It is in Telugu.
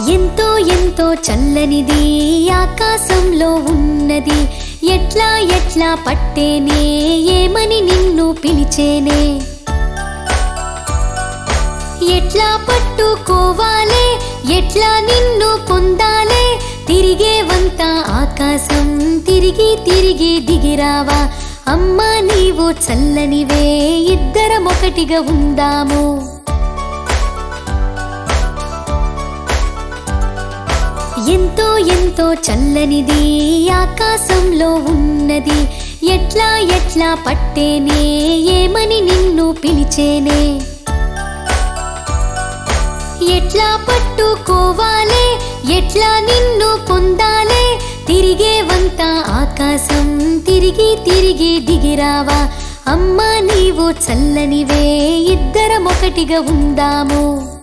ఎంతో ఎంతో చల్లనిది ఆకాశంలో ఉన్నది ఎట్లా ఎట్లా పట్టేనే ఏమని నిన్ను పిలిచేనే ఎట్లా పట్టుకోవాలే ఎట్లా నిన్ను పొందాలే తిరిగే వంత ఆకాశం తిరిగి తిరిగి దిగిరావా అమ్మా నీవు చల్లనివే ఇద్దరం ఒకటిగా ఉందాము ఎంతో ఎంతో చల్లనిది ఆకాశంలో ఉన్నది ఎట్లా ఎట్లా పట్టేనే ఏమని నిన్ను పిలిచేనే ఎట్లా పట్టుకోవాలే ఎట్లా నిన్ను పొందాలే తిరిగే వంత ఆకాశం తిరిగి తిరిగి దిగిరావా అమ్మా నీవు చల్లనివే ఇద్దరం ఒకటిగా ఉందాము